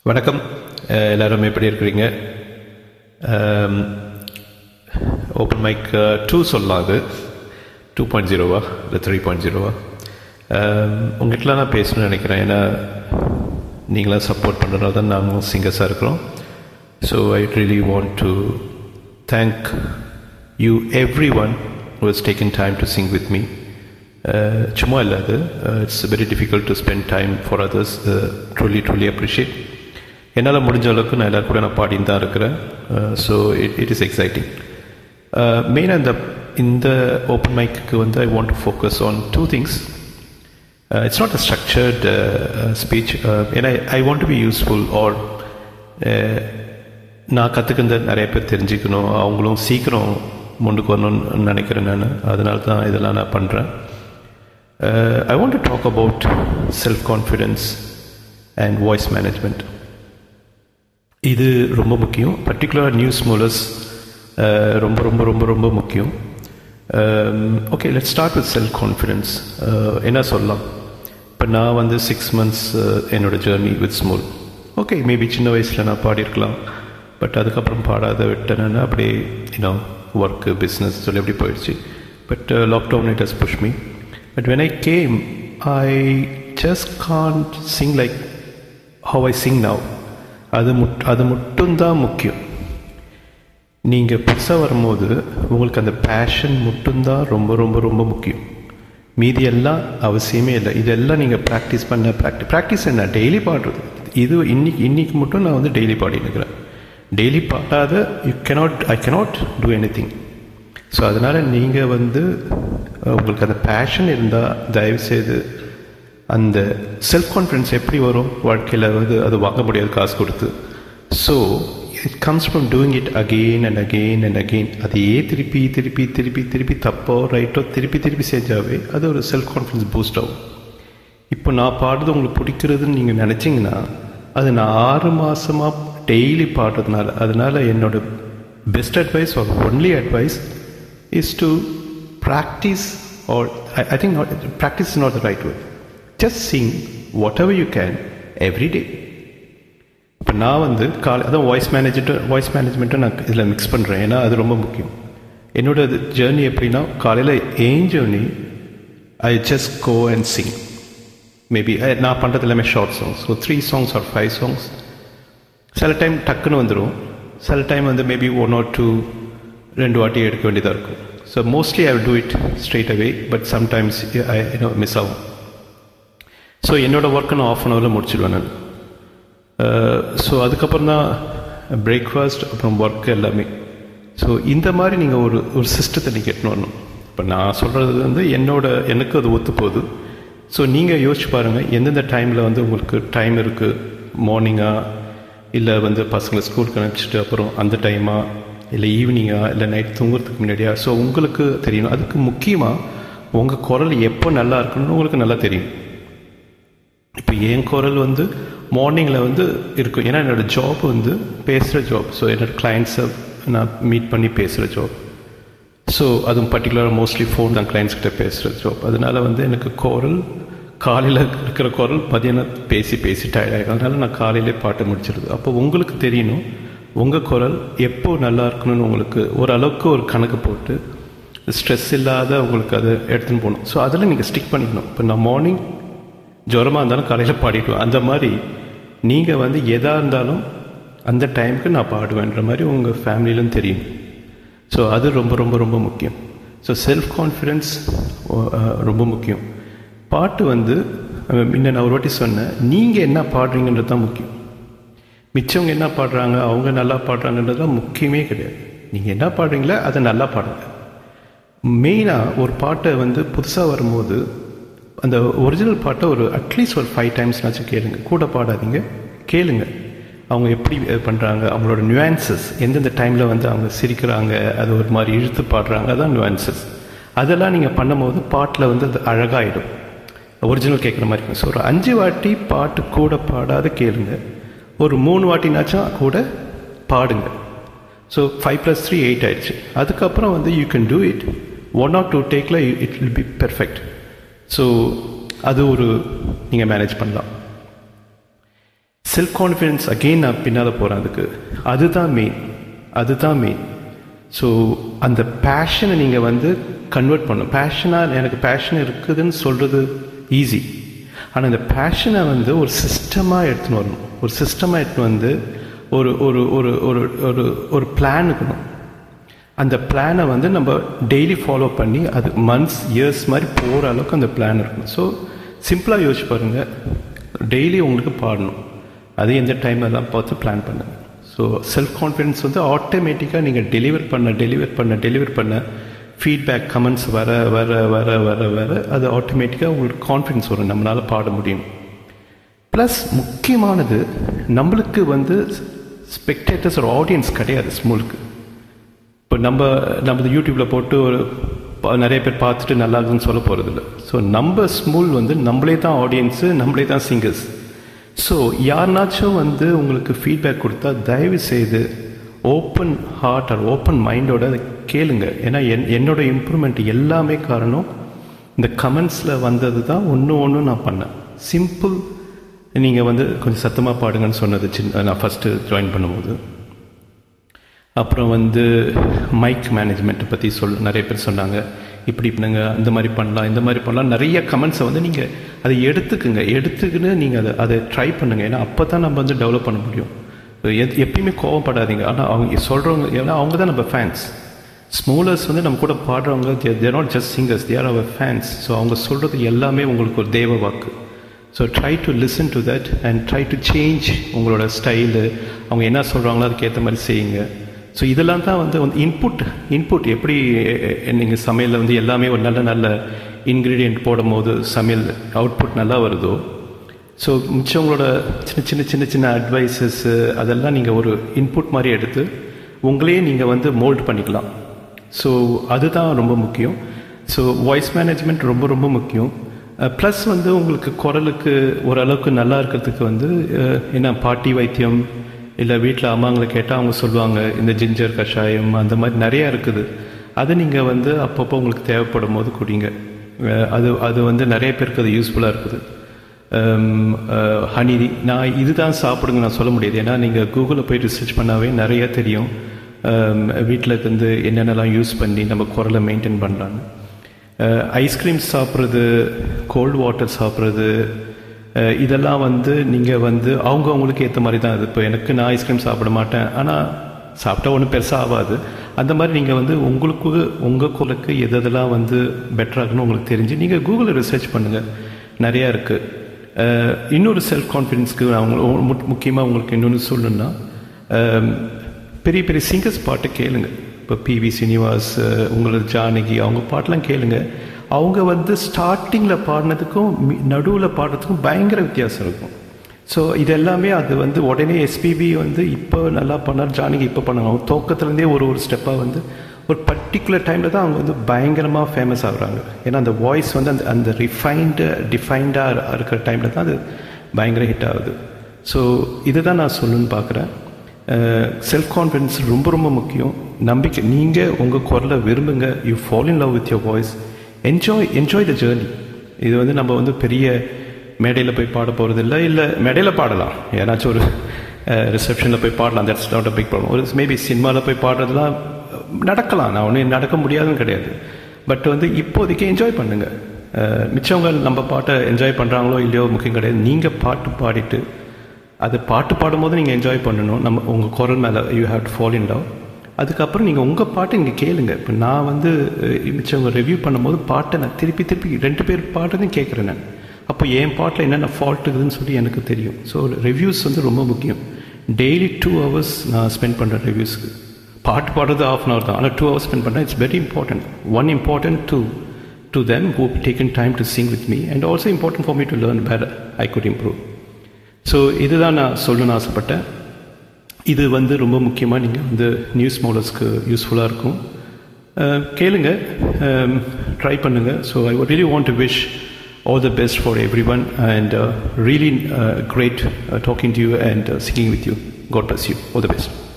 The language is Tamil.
வணக்கம் அஹ் எல்லாரும் எப்படி இருக்கிறீங்க ஓப்பன் மைக் டூ சொல்லலாம் அது டூ பாயிண்ட் ஜீரோவா இல்லை த்ரீ பாயிண்ட் ஜீரோவா உங்ககிட்டலாம் நான் பேசணும்னு நினைக்கிறேன் ஏன்னா நீங்களாம் சப்போர்ட் பண்ணுறதுனால தான் நாங்களும் சிங்கர்ஸாக இருக்கிறோம் so I really want to thank you everyone was taken time to sing with me சும்மா இல்லை அது it's very difficult to spend time for others truly truly appreciate என்னால் முடிஞ்ச அளவுக்கு நான் எல்லாரும் கூட நான் பாடின்னு தான் இருக்கிறேன் so it it is exciting மெயினாக இந்த இந்த ஓப்பன் மைக்கு வந்து I want to focus on two things it's not a structured speech ஏன்னா I want to be useful or நான் கற்றுக்கிற நிறைய பேர் தெரிஞ்சுக்கணும் அவங்களும் சீக்கிரம் முன்னுக்கு வரணும்னு நினைக்கிறேன் நான் அதனால தான் இதெல்லாம் நான் பண்ணுறேன் I want to talk about self confidence and voice management இது ரொம்ப முக்கியம் பர்டிகுலர் நியூஸ் மூலஸ் ரொம்ப ரொம்ப ரொம்ப ரொம்ப முக்கியம் okay let start with self confidence என்ன சொல்லலாம் இப்போ நான் வந்து சிக்ஸ் மந்த்ஸ் என்னோட journey with Smule okay maybe சின்ன வயசில் நான் பாடியிருக்கலாம் பட் அதுக்கப்புறம் பாடாத விட்டேன்னா அப்படியே யூனோ ஒர்க்கு பிஸ்னஸ் சொல்லி அப்படி போயிடுச்சு but lockdown it has push me but when I came I just can't sing like how I sing now அது முட் அது மட்டும்தான் முக்கியம் நீங்கள் புதுசாக வரும்போது உங்களுக்கு அந்த பேஷன் மட்டும்தான் ரொம்ப ரொம்ப ரொம்ப முக்கியம் மீதி எல்லாம் அவசியமே இல்லை இதெல்லாம் நீங்கள் ப்ராக்டிஸ் பண்ண ப்ராக்டி ப்ராக்டிஸ் என்ன டெய்லி பாடுறது இது இன்னைக்கு இன்னைக்கு மட்டும் நான் வந்து டெய்லி பாடினுக்கிறேன் டெய்லி பாடாத you cannot I cannot do anything so அதனால் நீங்கள் வந்து உங்களுக்கு அந்த பேஷன் இருந்தால் தயவுசெய்து அந்த செல்ஃப் கான்ஃபிடன்ஸ் எப்படி வரும் வாழ்க்கையில் வந்து அது வாங்க முடியாது காசு கொடுத்து so it comes from doing it again and again and again அதையே திருப்பி திருப்பி திருப்பி திருப்பி தப்போ ரைட்டோ திருப்பி திருப்பி செஞ்சாவே அது ஒரு செல்ஃப் கான்ஃபிடன்ஸ் பூஸ்ட் ஆகும் இப்போ நான் பாடுறது உங்களுக்கு பிடிக்கிறதுன்னு நீங்கள் நினச்சிங்கன்னா அது நான் ஆறு மாதமாக டெய்லி பாடுறதுனால அதனால் என்னோட best advice or only advice is to practise or I think not practice is not the right word just sing whatever you can every day இப்போ நான் வந்து காலை அதான் வாய்ஸ் மேனேஜ்மெண்ட்டும் வாய்ஸ் மேனேஜ்மெண்ட்டும் நான் இதில் மிக்ஸ் பண்ணுறேன் ஏன்னா அது ரொம்ப முக்கியம் என்னோட ஜேர்னி எப்படின்னா காலையில் ஏஞ்சோனி I just go and sing maybe நான் பண்ணுறது எல்லாமே short songs so three songs or five songs சில டைம் டக்குன்னு வந்துடும் சில டைம் வந்து மேபி ஒன் ஆர் டூ ரெண்டு வாட்டி எடுக்க வேண்டியதாக இருக்கும் so mostly I do it straight away but sometimes I you know miss ஆகும் ஸோ என்னோடய ஒர்க்கை நான் ஆஃப் அன் ஹவரில் முடிச்சிடுவேன் நான் ஸோ அதுக்கப்புறம் தான் பிரேக்ஃபாஸ்ட் அப்புறம் ஒர்க் எல்லாமே ஸோ இந்த மாதிரி நீங்கள் ஒரு ஒரு சிஸ்டத்தை நீங்கள் எட்டுன்னு வரணும் இப்போ நான் சொல்கிறது வந்து என்னோட எனக்கு அது ஒத்து போகுது ஸோ நீங்கள் யோசிச்சு பாருங்கள் எந்தெந்த டைமில் வந்து உங்களுக்கு டைம் இருக்குது மார்னிங்காக இல்லை வந்து பசங்களை ஸ்கூலுக்கு அனுப்பிச்சிட்டு அப்புறம் அந்த டைமா இல்லை ஈவினிங்கா இல்லை நைட் தூங்குறதுக்கு முன்னாடியா ஸோ உங்களுக்கு தெரியணும் அதுக்கு முக்கியமாக உங்கள் குரல் எப்போ நல்லா இருக்கணும்னு உங்களுக்கு நல்லா தெரியும் இப்போ என் குரல் வந்து மார்னிங்கில் வந்து இருக்கும் ஏன்னா என்னோடய ஜாப் வந்து பேசுகிற ஜாப் ஸோ என்னோடய கிளைண்ட்ஸை நான் மீட் பண்ணி பேசுகிற ஜாப் ஸோ அதுவும் பர்டிகுலராக மோஸ்ட்லி ஃபோன் தான் கிளைண்ட்ஸ் கிட்ட பேசுகிற ஜாப் அதனால் வந்து எனக்கு குரல் காலையில் இருக்கிற குரல் மதியானம் பேசி பேசி டயர்டாகிடும் அதனால் நான் காலையிலே பாட்டு முடிச்சிடுது அப்போ உங்களுக்கு தெரியணும் உங்கள் குரல் எப்போ நல்லா இருக்கணும்னு உங்களுக்கு ஓரளவுக்கு ஒரு கணக்கு போட்டு ஸ்ட்ரெஸ் இல்லாத உங்களுக்கு அதை எடுத்துன்னு போகணும் ஸோ அதில் நீங்கள் ஸ்டிக் பண்ணிக்கணும் இப்போ நான் மார்னிங் ஜுரமாக இருந்தாலும் காலையில் பாடிடுவேன் அந்த மாதிரி நீங்கள் வந்து எதாக இருந்தாலும் அந்த டைமுக்கு நான் பாடுவேன்ற மாதிரி உங்கள் ஃபேமிலியிலும் தெரியும் ஸோ அது ரொம்ப ரொம்ப ரொம்ப முக்கியம் ஸோ செல்ஃப் கான்ஃபிடென்ஸ் ரொம்ப முக்கியம் பாட்டு வந்து முன்ன நான் ஒரு வாட்டி சொன்னேன் நீங்கள் என்ன பாடுறீங்கன்றது தான் முக்கியம் மிச்சவங்க என்ன பாடுறாங்க அவங்க நல்லா பாடுறாங்கன்றது தான் முக்கியமே கிடையாது நீங்கள் என்ன பாடுறீங்களோ அதை நல்லா பாடுங்க மெயினாக ஒரு பாட்டை வந்து புதுசாக வரும்போது அந்த ஒரிஜினல் பாட்டை ஒரு அட்லீஸ்ட் ஒரு ஃபைவ் டைம்ஸ்னாச்சும் கேளுங்க கூட பாடாதீங்க கேளுங்க அவங்க எப்படி பண்ணுறாங்க அவங்களோட நியூஆன்சஸ் எந்தெந்த டைமில் வந்து அவங்க சிரிக்கிறாங்க அது ஒரு மாதிரி இழுத்து பாடுறாங்க அதான் நியூஆன்சஸ் அதெல்லாம் நீங்கள் பண்ணும்போது பாட்டில் வந்து அது அழகாயிடும் ஒரிஜினல் கேட்குற மாதிரி இருக்கும் ஸோ ஒரு அஞ்சு வாட்டி பாட்டு கூட பாடாத கேளுங்க ஒரு மூணு வாட்டினாச்சும் கூட பாடுங்க so five plus three eight ஆயிடுச்சு அதுக்கப்புறம் வந்து you can do it one or two டேக்கில் it will be perfect so அது ஒரு நீங்கள் மேனேஜ் பண்ணலாம் செல்ஃப் கான்ஃபிடென்ஸ் அகெயின் நான் பின்னால் போகிறேன் அதுக்கு அதுதான் மெயின் அதுதான் மெயின் ஸோ அந்த பேஷனை நீங்கள் வந்து கன்வெர்ட் பண்ணணும் பேஷனாக எனக்கு பேஷன் இருக்குதுன்னு சொல்கிறது ஈஸி ஆனால் இந்த பேஷனை வந்து ஒரு சிஸ்டமாக எடுத்துன்னு வரணும் ஒரு சிஸ்டமாக எடுத்துன்னு வந்து ஒரு ஒரு ஒரு ஒரு ஒரு ஒரு பிளான் இருக்கணும் அந்த பிளானை வந்து நம்ம டெய்லி ஃபாலோ பண்ணி அது மந்த்ஸ் இயர்ஸ் மாதிரி போகிற அளவுக்கு அந்த பிளான் இருக்கணும் ஸோ சிம்பிளாக யோசிச்சு பாருங்கள் டெய்லி உங்களுக்கு பாடணும் அது எந்த டைம் எல்லாம் பார்த்து பிளான் பண்ணுங்க ஸோ செல்ஃப் கான்ஃபிடென்ஸ் வந்து ஆட்டோமேட்டிக்காக நீங்கள் டெலிவர் பண்ண டெலிவர் பண்ண டெலிவர் பண்ண ஃபீட்பேக் கமெண்ட்ஸ் வர வர வர வர வர அது ஆட்டோமேட்டிக்காக உங்களுக்கு கான்ஃபிடென்ஸ் வரும் நம்மளால் பாட முடியும் ப்ளஸ் முக்கியமானது நம்மளுக்கு வந்து ஸ்பெக்டேட்டர்ஸ் ஒரு ஆடியன்ஸ் கிடையாது ஸ்மூலுக்கு இப்போ நம்ம நம்ம யூடியூப்பில் போட்டு ஒரு ப- நிறைய பேர் பார்த்துட்டு நல்லா இருக்குன்னு சொல்ல போகிறது இல்லை ஸோ நம்ம ஸ்மூல் வந்து நம்மளே தான் ஆடியன்ஸு நம்மளே தான் சிங்கர்ஸ் ஸோ யாருனாச்சும் வந்து உங்களுக்கு ஃபீட்பேக் கொடுத்தா தயவு செய்து ஓப்பன் ஹார்ட் ஆர் ஓப்பன் மைண்டோட அதை கேளுங்க ஏன்னா என் என்னோட இம்ப்ரூவ்மெண்ட் எல்லாமே காரணம் இந்த கமெண்ட்ஸில் வந்தது தான் ஒன்று ஒன்று நான் பண்ணேன் சிம்பிள் நீங்கள் வந்து கொஞ்சம் சத்தமாக பாடுங்கன்னு சொன்னது சின்ன நான் ஃபஸ்ட்டு ஜாயின் பண்ணும்போது அப்புறம் வந்து மைக் மேனேஜ்மெண்ட்டை பற்றி சொல் நிறைய பேர் சொன்னாங்க இப்படி பண்ணுங்க இந்த மாதிரி பண்ணலாம் இந்த மாதிரி பண்ணலாம் நிறைய கமெண்ட்ஸை வந்து நீங்கள் அதை எடுத்துக்குங்க எடுத்துக்கின்னு நீங்கள் அதை அதை ட்ரை பண்ணுங்கள் ஏன்னா அப்போ தான் நம்ம வந்து டெவலப் பண்ண முடியும் எத்- எப்பயுமே கோவப்படாதீங்க ஆனால் அவங்க சொல்கிறவங்க ஏன்னா அவங்க தான் நம்ம ஃபேன்ஸ் ஸ்மூலர்ஸ் வந்து நம்ம கூட பாடுறவங்க they're not just singers they're our fans so அவங்க சொல்கிறது எல்லாமே உங்களுக்கு ஒரு தேவ வாக்கு so try to listen to that and try to change உங்களோட ஸ்டைலு அவங்க என்ன சொல்கிறாங்களோ அதுக்கேற்ற மாதிரி செய்யுங்க ஸோ இதெல்லாம் தான் வந்து வந்து இன்புட் இன்புட் எப்படி நீங்கள் சமையலில் வந்து எல்லாமே ஒரு நல்ல நல்ல இன்க்ரீடியன்ட் போடும் போது சமையல் அவுட்புட் நல்லா வருதோ ஸோ மிச்சவங்களோட சின்ன சின்ன சின்ன சின்ன அட்வைசஸ்ஸு அதெல்லாம் நீங்கள் ஒரு இன்புட் மாதிரி எடுத்து உங்களையே நீங்கள் வந்து மோல்ட் பண்ணிக்கலாம் ஸோ அதுதான் ரொம்ப முக்கியம் ஸோ வாய்ஸ் மேனேஜ்மெண்ட் ரொம்ப ரொம்ப முக்கியம் ப்ளஸ் வந்து உங்களுக்கு குரலுக்கு ஓரளவுக்கு நல்லா இருக்கிறதுக்கு வந்து அஹ், என்ன பாட்டி வைத்தியம் இல்லை வீட்டில் அம்மாங்களை கேட்டால் அவங்க சொல்லுவாங்க இந்த ஜிஞ்சர் கஷாயம் அந்த மாதிரி நிறையா இருக்குது அது நீங்கள் வந்து அப்பப்போ உங்களுக்கு தேவைப்படும் போது குடிங்க அஹ், அது அது வந்து நிறைய பேருக்கு அது யூஸ்ஃபுல்லாக இருக்குது ஹனி நான் இதுதான் சாப்பிடுங்க நான் சொல்ல முடியாது ஏன்னா நீங்கள் கூகுளில் போய் ரிசர்ச் பண்ணாவே நிறைய தெரியும் வீட்டில் இருந்து என்னென்னலாம் யூஸ் பண்ணி நம்ம குரலை மெயின்டைன் பண்ணுறாங்க ஐஸ்கிரீம் சாப்பிட்றது கோல்ட் வாட்டர் சாப்பிட்றது அஹ், இதெல்லாம் வந்து நீங்கள் வந்து அவங்க அவங்களுக்கு ஏற்ற மாதிரி தான் அது இப்போ எனக்கு நான் ஐஸ்கிரீம் சாப்பிட மாட்டேன் ஆனால் சாப்பிட்டா ஒன்றும் பெருசாக ஆகாது அந்த மாதிரி நீங்கள் வந்து உங்களுக்கு உங்கள் குரலுக்கு எது எதெல்லாம் வந்து பெட்டராகணும் உங்களுக்கு தெரிஞ்சு நீங்கள் கூகுளில் ரிசர்ச் பண்ணுங்கள் நிறையா இருக்குது இன்னொரு செல்ஃப் கான்ஃபிடென்ஸ்க்கு அவங்க முக்கியமாக உங்களுக்கு இன்னொன்று சொல்லணுன்னா அஹ், பெரிய பெரிய சிங்கர்ஸ் பாட்டை கேளுங்க இப்போ பிவி சீனிவாஸ் அஹ், உங்களோட ஜானகி அவங்க பாட்டெலாம் கேளுங்க அவங்க வந்து ஸ்டார்டிங்கில் பாடினதுக்கும் நடுவில் பாடுறதுக்கும் பயங்கர வித்தியாசம் இருக்கும் ஸோ இது எல்லாமே அது வந்து உடனே எஸ்பிபி வந்து இப்போ நல்லா பண்ணார் ஜானகி இப்போ பண்ணாங்க அவங்க துவக்கத்துலேருந்தே ஒரு ஒரு ஸ்டெப்பாக வந்து ஒரு பர்டிகுலர் டைமில் தான் அவங்க வந்து பயங்கரமாக ஃபேமஸ் ஆகுறாங்க ஏன்னா அந்த வாய்ஸ் வந்து அந்த அந்த ரிஃபைன்டு டிஃபைன்டாக இருக்கிற டைமில் தான் அது பயங்கர ஹிட் ஆகுது ஸோ இதுதான் நான் சொல்லணும்னு பார்க்குறேன் செல்ஃப் கான்ஃபிடன்ஸ் ரொம்ப ரொம்ப முக்கியம் நம்பிக்கை நீங்கள் உங்கள் குரலை விரும்புங்க you fall in love with your voice enjoy enjoy the journey இது வந்து நம்ம வந்து பெரிய மேடையில் போய் பாட போகிறது இல்லை இல்லை மேடையில் பாடலாம் ஏன்னாச்சும் ஒரு ரிசப்ஷனில் போய் பாடலாம் that's not a big problem ஒரு மேபி சினிமாவில் போய் பாடுறதுலாம் நடக்கலாம் நான் ஒன்றும் நடக்க முடியாதுன்னு கிடையாது பட் வந்து இப்போதைக்கு என்ஜாய் பண்ணுங்க அஹ், மிச்சவங்க நம்ம பாட்டை என்ஜாய் பண்ணுறாங்களோ இல்லையோ முக்கியம் கிடையாது நீங்கள் பாட்டு பாடிட்டு அது பாட்டு பாடும்போது நீங்கள் என்ஜாய் பண்ணணும் நம்ம உங்கள் குரல் மேலே you have to fall in love அதுக்கப்புறம் நீங்கள் உங்கள் பாட்டை நீங்கள் கேளுங்க இப்போ நான் வந்து அஹ், மிச்சவங்க ரிவ்யூ பண்ணும்போது பாட்டை நான் திருப்பி திருப்பி ரெண்டு பேர் பாட்டதையும் கேட்குறேன் நான் அப்போ என் பாட்டில் என்னென்ன ஃபால்ட் இருக்குதுன்னு சொல்லி எனக்கு தெரியும் ஸோ ரிவ்யூஸ் வந்து ரொம்ப முக்கியம் டெய்லி டூ ஹவர்ஸ் நான் ஸ்பெண்ட் பண்ணுறேன் ரிவ்யூஸ்க்கு பாட்டு பாடுறது ஆஃப் அன் ஹவர் தான் ஆனால் டூ ஹவர்ஸ் ஸ்பெண்ட் பண்ணுறேன் it's very important one important to to them who taken time to sing with me and also important for me to learn where I could improve so இதுதான் நான் சொல்லணும்னு ஆசைப்பட்டேன் இது வந்து ரொம்ப முக்கியமாக நீங்கள் வந்து நியூஸ் மாடல்ஸ்க்கு யூஸ்ஃபுல்லாக இருக்கும் அஹ், கேளுங்க ட்ரை பண்ணுங்கள் so I really want to wish all the best for everyone and really great talking to you and singing with you God bless you all the best